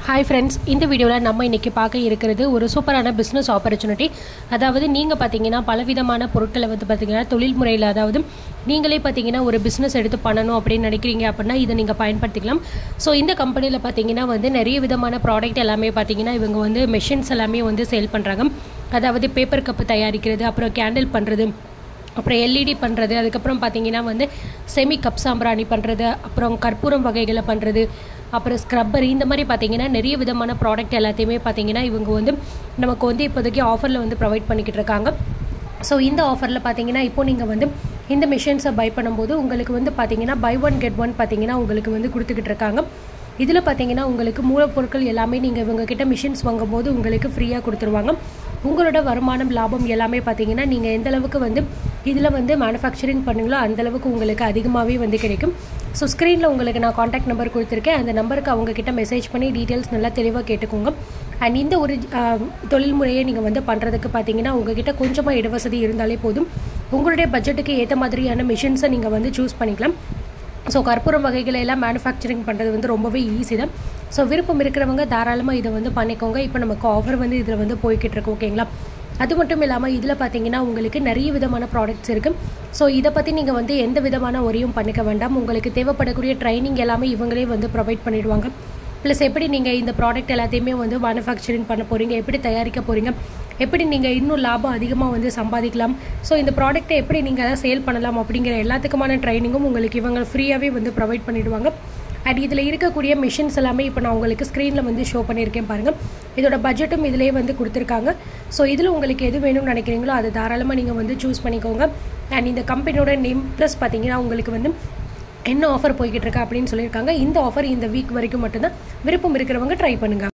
hi friends இந்த வீடியோவில் நம்ம இன்றைக்கி பார்க்க இருக்கிறது ஒரு சூப்பரான பிஸ்னஸ் ஆப்பர்ச்சுனிட்டி அதாவது நீங்கள் பார்த்தீங்கன்னா பலவிதமான பொருட்களை வந்து பார்த்தீங்கன்னா தொழில் முறையில் அதாவது நீங்களே பார்த்தீங்கன்னா ஒரு பிஸ்னஸ் எடுத்து பண்ணணும் அப்படின்னு நினைக்கிறீங்க அப்படின்னா இதை நீங்கள் பயன்படுத்திக்கலாம் ஸோ இந்த கம்பெனியில் பார்த்தீங்கன்னா வந்து நிறைய விதமான ப்ராடக்ட் எல்லாமே பார்த்தீங்கன்னா இவங்க வந்து மெஷின்ஸ் எல்லாமே வந்து சேல் பண்ணுறாங்க அதாவது பேப்பர் கப்பு தயாரிக்கிறது அப்புறம் கேண்டில் பண்ணுறது அப்புறம் எல்இடி பண்ணுறது அதுக்கப்புறம் பார்த்தீங்கன்னா வந்து செமி கப் சாம்பிராணி பண்ணுறது அப்புறம் கற்பூரம் வகைகளை பண்ணுறது அப்புறம் ஸ்க்ரப்பர் இந்த மாதிரி பார்த்தீங்கன்னா நிறைய விதமான ப்ராடக்ட் எல்லாத்தையுமே பார்த்தீங்கன்னா இவங்க வந்து நமக்கு வந்து இப்போதைக்கு ஆஃபரில் வந்து ப்ரொவைட் பண்ணிக்கிட்டு இருக்காங்க ஸோ இந்த ஆஃபரில் பார்த்தீங்கன்னா இப்போ நீங்கள் வந்து இந்த மிஷின்ஸை பை பண்ணும்போது உங்களுக்கு வந்து பார்த்தீங்கன்னா பை ஒன் கெட் ஒன் பார்த்தீங்கன்னா உங்களுக்கு வந்து கொடுத்துக்கிட்டு இருக்காங்க இதில் பார்த்தீங்கன்னா உங்களுக்கு மூலப்பொருட்கள் எல்லாமே நீங்கள் இவங்க கிட்ட மிஷின்ஸ் வாங்கும்போது உங்களுக்கு ஃப்ரீயாக கொடுத்துருவாங்க உங்களோட வருமானம் லாபம் எல்லாமே பார்த்தீங்கன்னா நீங்கள் எந்த அளவுக்கு வந்து இதில் வந்து மேனுஃபேக்சரிங் பண்ணுங்களோ அந்தளவுக்கு உங்களுக்கு அதிகமாகவே வந்து கிடைக்கும் ஸோ ஸ்க்ரீனில் உங்களுக்கு நான் காண்டாக்ட் நம்பர் கொடுத்துருக்கேன் அந்த நம்பருக்கு அவங்க கிட்ட மெசேஜ் பண்ணி டீட்டெயில்ஸ் நல்லா தெளிவாக கேட்டுக்கோங்க அண்ட் இந்த ஒரு ஆஹ், தொழில் முறையை நீங்கள் வந்து பண்ணுறதுக்கு பார்த்தீங்கன்னா உங்ககிட்ட கொஞ்சமாக இடவசதி இருந்தாலே போதும் உங்களுடைய பட்ஜெட்டுக்கு ஏற்ற மாதிரியான மிஷின்ஸை நீங்கள் வந்து சூஸ் பண்ணிக்கலாம் ஸோ கற்பூரம் வகைகளை எல்லாம் மேனுஃபேக்சரிங் பண்ணுறது வந்து ரொம்பவே ஈஸி தான் ஸோ விருப்பம் இருக்கிறவங்க தாராளமாக இதை வந்து பண்ணிக்கோங்க இப்போ நமக்கு ஆஃபர் வந்து இதில் வந்து போய்கிட்டு இருக்கு ஓகேங்களா அது மட்டும் இல்லாமல் இதில் பார்த்தீங்கன்னா உங்களுக்கு நிறைய விதமான ப்ராடக்ட்ஸ் இருக்குது ஸோ இதை பற்றி நீங்கள் வந்து எந்த விதமான ஒரையும் பண்ணிக்க வேண்டாம் உங்களுக்கு தேவைப்படக்கூடிய ட்ரைனிங் எல்லாமே இவங்களே வந்து ப்ரொவைட் பண்ணிடுவாங்க ப்ளஸ் எப்படி நீங்கள் இந்த ப்ராடக்ட் எல்லாத்தையுமே வந்து மேனுஃபேக்சரிங் பண்ண போகிறீங்க எப்படி தயாரிக்க போகிறீங்க எப்படி நீங்கள் இன்னும் லாபம் அதிகமாக வந்து சம்பாதிக்கலாம் ஸோ இந்த ப்ராடக்ட்டை எப்படி நீங்கள் அதை சேல் பண்ணலாம் அப்படிங்கிற எல்லாத்துக்குமான ட்ரைனிங்கும் உங்களுக்கு இவங்க ஃப்ரீயாகவே வந்து ப்ரொவைட் பண்ணிடுவாங்க அண்ட் இதில் இருக்கக்கூடிய மிஷின்ஸ் எல்லாமே இப்போ நான் உங்களுக்கு ஸ்க்ரீனில் வந்து ஷோ பண்ணியிருக்கேன் பாருங்கள் இதோட பட்ஜெட்டும் இதிலே வந்து கொடுத்துருக்காங்க ஸோ இதில் உங்களுக்கு எது வேணும்னு நினைக்கிறீங்களோ அதை தாராளமாக நீங்கள் வந்து சூஸ் பண்ணிக்கோங்க அண்ட் இந்த கம்பெனியோட நேம் ப்ளஸ் பார்த்தீங்கன்னா உங்களுக்கு வந்து என்ன ஆஃபர் போய்கிட்டு இருக்கா அப்படின்னு சொல்லியிருக்காங்க இந்த ஆஃபர் இந்த வீக் வரைக்கும் மட்டும்தான் விருப்பம் இருக்கிறவங்க ட்ரை பண்ணுங்கள்